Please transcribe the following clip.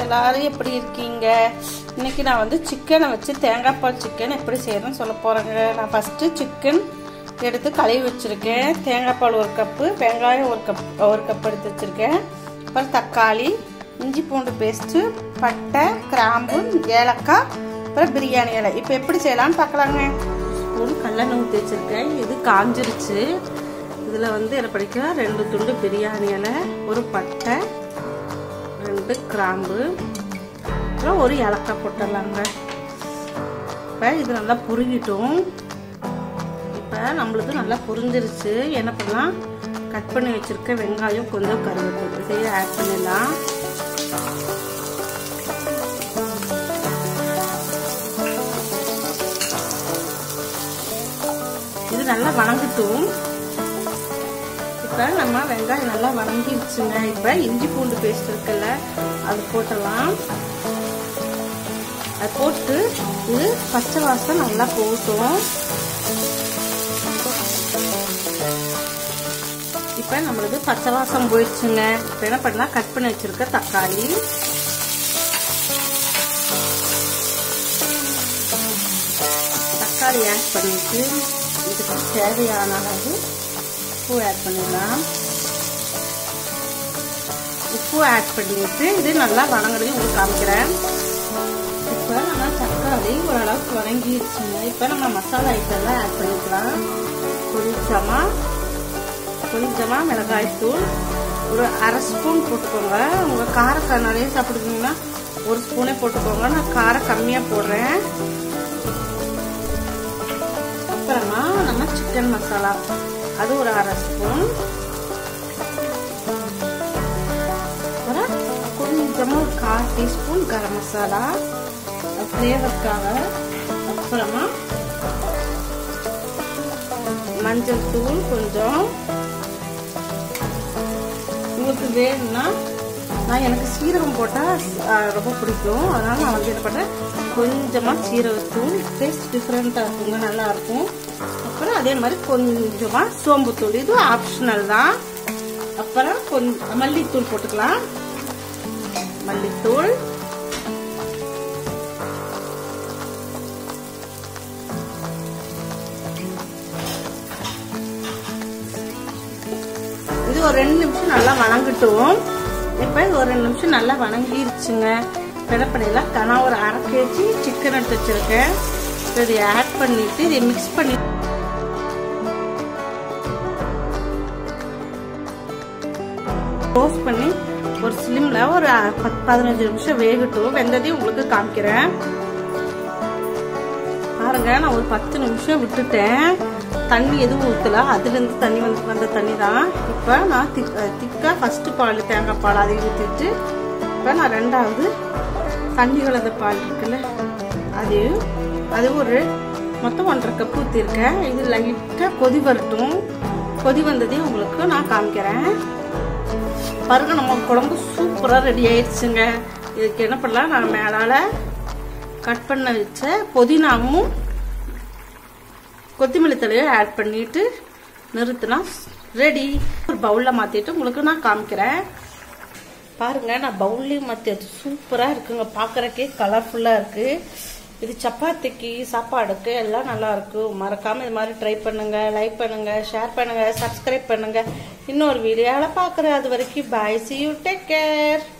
எல்லாரும் எப்படி இருக்கீங்க இன்னைக்கு நான் வந்து சிக்கனை வச்சு தேங்காய் பால் சிக்கன் எப்படி செய்யறேன்னு சொல்ல போறேங்க நான் ஃபர்ஸ்ட் சிக்கன் எடுத்து கழுவி வச்சிருக்கேன் தேங்காய் பால் ஒரு கப்பு வெங்காயம் ஒரு கப் ஒரு கப் எடுத்து வச்சிருக்கேன் அப்புறம் தக்காளி இஞ்சி பூண்டு பேஸ்ட்டு பட்டை கிராம்பு ஏலக்காய் அப்புறம் பிரியாணி இலை இப்போ எப்படி செய்யலாம்னு பார்க்கலாங்க ஸ்பூன் கடலெண்ணெய் ஊற்றி வச்சிருக்கேன் இது காஞ்சிருச்சு இதில் வந்து என்ன படிக்க ரெண்டு துண்டு பிரியாணி இலை ஒரு பட்டை ரெண்டு கிராம்பு அப்புறம் ஒரு ஏலக்காய் போட்டுடலாங்க இப்போ இது நல்லா புரிகிட்டும் இப்போ நம்மளுக்கு நல்லா புரிஞ்சிருச்சு என்ன பண்ணலாம் கட் பண்ணி வச்சுருக்க வெங்காயம் கொஞ்சம் கருவேப்பிலை இதையே ஆட் பண்ணிடலாம் இது நல்லா வணங்கட்டும் இப்போ நம்ம வெங்காயம் நல்லா வணங்கிடுச்சுங்க இப்போ இஞ்சி பூண்டு பேஸ்ட் இருக்குல்ல அது போட்டலாம் அது போட்டு இது பச்சை வாசம் நல்லா போட்டும் இப்போ நம்மளுக்கு பச்சை வாசம் போயிடுச்சுங்க இப்போ என்ன பண்ணலாம் கட் பண்ணி வச்சிருக்க தக்காளி தக்காளி ஆட் பண்ணிட்டு இதுக்கு தேவையான அளவு உப்பு ஆட் பண்ணிடலாம் உப்பு ஆட் பண்ணிட்டு இது நல்லா வணங்குறது உங்களுக்கு காமிக்கிறேன் இப்போ நம்ம தக்காளி ஓரளவுக்கு வணங்கிடுச்சுங்க இப்போ நம்ம மசாலா ஐட்டம்லாம் ஆட் பண்ணிக்கலாம் கொஞ்சமா கொஞ்சமா மிளகாய் தூள் ஒரு அரை ஸ்பூன் போட்டுக்கோங்க உங்கள் காரக்காய் நிறைய சாப்பிடுவீங்கன்னா ஒரு ஸ்பூனே போட்டுக்கோங்க நான் காரம் கம்மியாக போடுறேன் அப்புறமா நம்ம சிக்கன் மசாலா அது ஒரு அரை ஸ்பூன் அப்புறம் கொஞ்சமாக ஒரு கால் டீஸ்பூன் கரம் மசாலா ஃப்ளேவருக்காக அப்புறமா மஞ்சள் தூள் கொஞ்சம் உங்களுக்கு வேணும்னா நான் எனக்கு சீரகம் போட்டால் ரொம்ப பிடிக்கும் அதனால் நான் வந்து என்ன பண்ணுறேன் கொஞ்சமாக சீரகத்தூள் டேஸ்ட் டிஃப்ரெண்ட்டாக இருக்குங்க நல்லாயிருக்கும் அப்புறம் அதே மாதிரி கொஞ்சமாக சோம்புத்தூள் இது ஆப்ஷனல் தான் அப்புறம் கொஞ்சம் மல்லித்தூள் போட்டுக்கலாம் மல்லித்தூள் இது ஒரு ரெண்டு நிமிஷம் நல்லா வணங்கட்டும் இப்போ ஒரு ரெண்டு நிமிஷம் நல்லா வணங்கிருச்சுங்க பிறப்படையில் நான் ஒரு அரை கேஜி சிக்கன் எடுத்து வச்சுருக்கேன் இதை ஆட் பண்ணிவிட்டு இதை மிக்ஸ் பண்ணி ரோஸ்ட் பண்ணி ஒரு ஸ்லிம்ல ஒரு பத்து பதினஞ்சு நிமிஷம் வேகட்டும் வெந்ததையும் உங்களுக்கு காமிக்கிறேன் பாருங்க நான் ஒரு பத்து நிமிஷம் விட்டுட்டேன் தண்ணி எதுவும் ஊற்றல அதுலேருந்து தண்ணி வந்து வந்த தண்ணி தான் இப்போ நான் திக் திக்காக ஃபஸ்ட்டு பால் தேங்காய் பால் அதை ஊற்றிட்டு இப்போ நான் ரெண்டாவது தண்ணி கலந்த பால் இருக்குல்ல அதையும் அது ஒரு மொத்தம் ஒன்றரை கப் ஊற்றிருக்கேன் இது லைட்டாக கொதி வரட்டும் கொதி வந்ததையும் உங்களுக்கு நான் காமிக்கிறேன் பாருங்க நம்ம குழம்பு சூப்பராக ரெடி ஆயிடுச்சுங்க இதுக்கு என்ன பண்ணலாம் நான் மேலால் கட் பண்ண வச்ச புதினாவும் கொத்தமல்லி தலையும் ஆட் பண்ணிட்டு நிறுத்தினா ரெடி ஒரு பவுலில் மாற்றிட்டு உங்களுக்கு நான் காமிக்கிறேன் பாருங்க நான் பவுல்லையும் மாற்றி வச்சு சூப்பராக இருக்குங்க பார்க்குறக்கே கலர்ஃபுல்லாக இருக்குது இது சப்பாத்திக்கு சாப்பாடுக்கு எல்லாம் நல்லா இருக்கும் மறக்காமல் இது மாதிரி ட்ரை பண்ணுங்க லைக் பண்ணுங்க ஷேர் பண்ணுங்க சப்ஸ்கிரைப் பண்ணுங்க இன்னொரு வீடியோவில் பார்க்குறேன் அது வரைக்கும் bye see you take care